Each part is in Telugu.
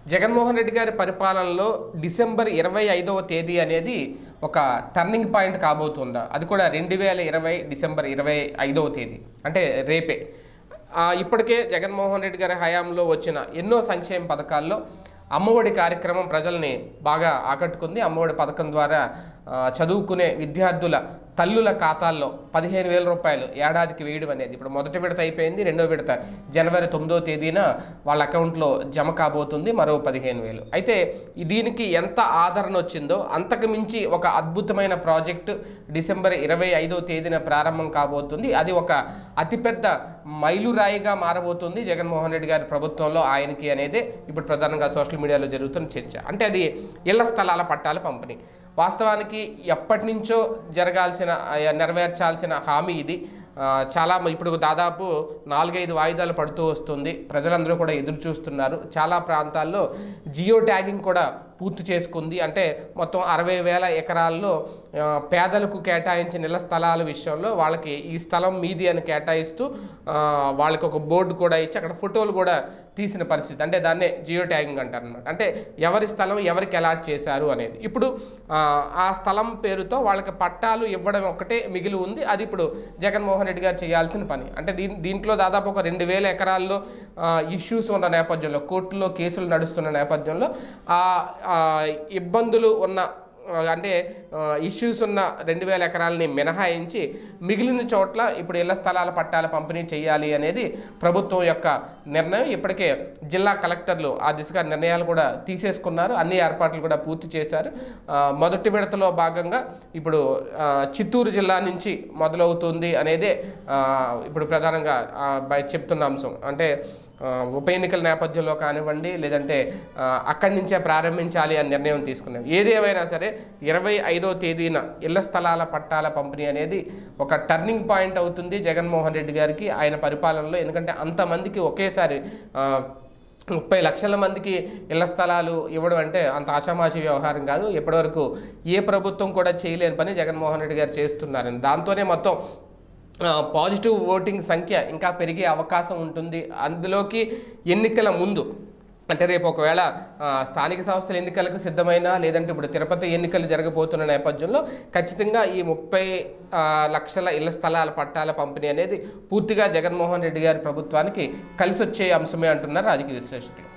జగన్మోహన్ రెడ్డి గారి పరిపాలనలో డిసెంబర్ ఇరవై ఐదవ తేదీ అనేది ఒక టర్నింగ్ పాయింట్ కాబోతుందా అది కూడా రెండు వేల ఇరవై డిసెంబర్ ఇరవై ఐదవ తేదీ అంటే రేపే ఆ, ఇప్పటికే జగన్మోహన్ రెడ్డి గారి హయాంలో వచ్చిన ఎన్నో సంక్షేమ పథకాల్లో అమ్మఒడి కార్యక్రమం ప్రజల్ని బాగా ఆకట్టుకుంది అమ్మఒడి పథకం ద్వారా ఆ, చదువుకునే విద్యార్థుల తల్లుల ఖాతాల్లో పదిహేను వేల రూపాయలు ఏడాదికి వేయడం అనేది ఇప్పుడు మొదటి విడత అయిపోయింది రెండో విడత జనవరి తొమ్మిదో తేదీన వాళ్ళ అకౌంట్లో జమ కాబోతుంది మరో పదిహేను వేలు అయితే ఈ దీనికి ఎంత ఆదరణ వచ్చిందో అంతకు మించి ఒక అద్భుతమైన ప్రాజెక్టు డిసెంబర్ ఇరవై ఐదో తేదీన ప్రారంభం కాబోతుంది అది ఒక అతిపెద్ద మైలురాయిగా మారబోతుంది జగన్మోహన్ రెడ్డి గారి ప్రభుత్వంలో ఆయనకి అనేది ఇప్పుడు ప్రధానంగా సోషల్ మీడియాలో జరుగుతున్న చర్చ అంటే అది ఇళ్ల స్థలాల పట్టాల పంపిణీ వాస్తవానికి ఎప్పటి నుంచో జరగాల్సిన ఆ, నెరవేర్చాల్సిన హామీ ఇది ఆ, చాలా మ- ఇప్పుడు దాదాపు నాలుగైదు వాయిదాలు పడుతూ వస్తుంది ప్రజలందరూ కూడా ఎదురు చూస్తున్నారు చాలా ప్రాంతాల్లో జియో ట్యాగింగ్ కూడా పూర్తి చేసుకుంది అంటే మొత్తం అరవై వేల ఎకరాల్లో ఆ, పేదలకు కేటాయించిన ఇళ్ల స్థలాల విషయంలో వాళ్ళకి ఈ స్థలం మీది అని కేటాయిస్తూ ఆ, వాళ్ళకి ఒక బోర్డు కూడా ఇచ్చి అక్కడ ఫోటోలు కూడా తీసిన పరిస్థితి అంటే దాన్నే జియో ట్యాగింగ్ అంటారు అనమాట అంటే ఎవరి స్థలం ఎవరికి అలాట్ చేశారు అనేది ఇప్పుడు ఆ, ఆ స్థలం పేరుతో వాళ్ళకి పట్టాలు ఇవ్వడం ఒకటే మిగిలి ఉంది అది ఇప్పుడు జగన్మోహన్ రెడ్డి గారు చేయాల్సిన పని అంటే దీని దీంట్లో దాదాపు ఒక రెండు వేల ఎకరాల్లో ఇష్యూస్ ఉన్న నేపథ్యంలో కోర్టులో కేసులు నడుస్తున్న నేపథ్యంలో ఆ ఆ, ఇబ్బందులు ఉన్న ఆ, అంటే ఇష్యూస్ ఉన్న రెండు వేల ఎకరాలని మినహాయించి మిగిలిన చోట్ల ఇప్పుడు ఇళ్ల స్థలాల పట్టాల పంపిణీ చేయాలి అనేది ప్రభుత్వం యొక్క నిర్ణయం ఇప్పటికే జిల్లా కలెక్టర్లు ఆ దిశగా నిర్ణయాలు కూడా తీసేసుకున్నారు అన్ని ఏర్పాట్లు కూడా పూర్తి చేశారు ఆ, మొదటి విడతలో భాగంగా ఇప్పుడు ఆ, చిత్తూరు జిల్లా నుంచి మొదలవుతుంది అనేదే ఆ, ఇప్పుడు ప్రధానంగా ఆ, బయ- చెప్తున్న అంశం అంటే ఆ, ఉప ఎన్నికల నేపథ్యంలో కానివ్వండి లేదంటే ఆ, అక్కడి నుంచే ప్రారంభించాలి అని నిర్ణయం తీసుకున్నాం ఏది ఏమైనా సరే ఇరవై ఐదో తేదీన ఇళ్ల స్థలాల పట్టాల పంపిణీ అనేది ఒక టర్నింగ్ పాయింట్ అవుతుంది జగన్మోహన్ రెడ్డి గారికి ఆయన పరిపాలనలో ఎందుకంటే అంతమందికి ఒకేసారి ఆ, ముప్పై లక్షల మందికి ఇళ్ల స్థలాలు ఇవ్వడం అంటే అంత ఆషామాషి వ్యవహారం కాదు ఇప్పటివరకు ఏ ప్రభుత్వం కూడా చేయలేని పని జగన్మోహన్ రెడ్డి గారు చేస్తున్నారని దాంతోనే మొత్తం ఆ, పాజిటివ్ ఓటింగ్ సంఖ్య ఇంకా పెరిగే అవకాశం ఉంటుంది అందులోకి ఎన్నికల ముందు అంటే రేపు ఒకవేళ ఆ, స్థానిక సంస్థల ఎన్నికలకు సిద్ధమైన లేదంటే ఇప్పుడు తిరుపతి ఎన్నికలు జరగబోతున్న నేపథ్యంలో ఖచ్చితంగా ఈ ముప్పై ఆ, లక్షల ఇళ్ల స్థలాల పట్టాల పంపిణీ అనేది పూర్తిగా జగన్మోహన్ రెడ్డి గారి ప్రభుత్వానికి కలిసి వచ్చే అంశమే అంటున్నారు రాజకీయ విశ్లేషకులు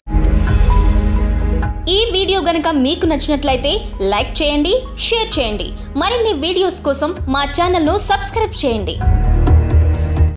ఈ వీడియో గనుక మీకు నచ్చినట్లయితే లైక్ చేయండి షేర్ చేయండి మరిన్ని వీడియోస్ కోసం మా ఛానల్ను సబ్స్క్రైబ్ చేయండి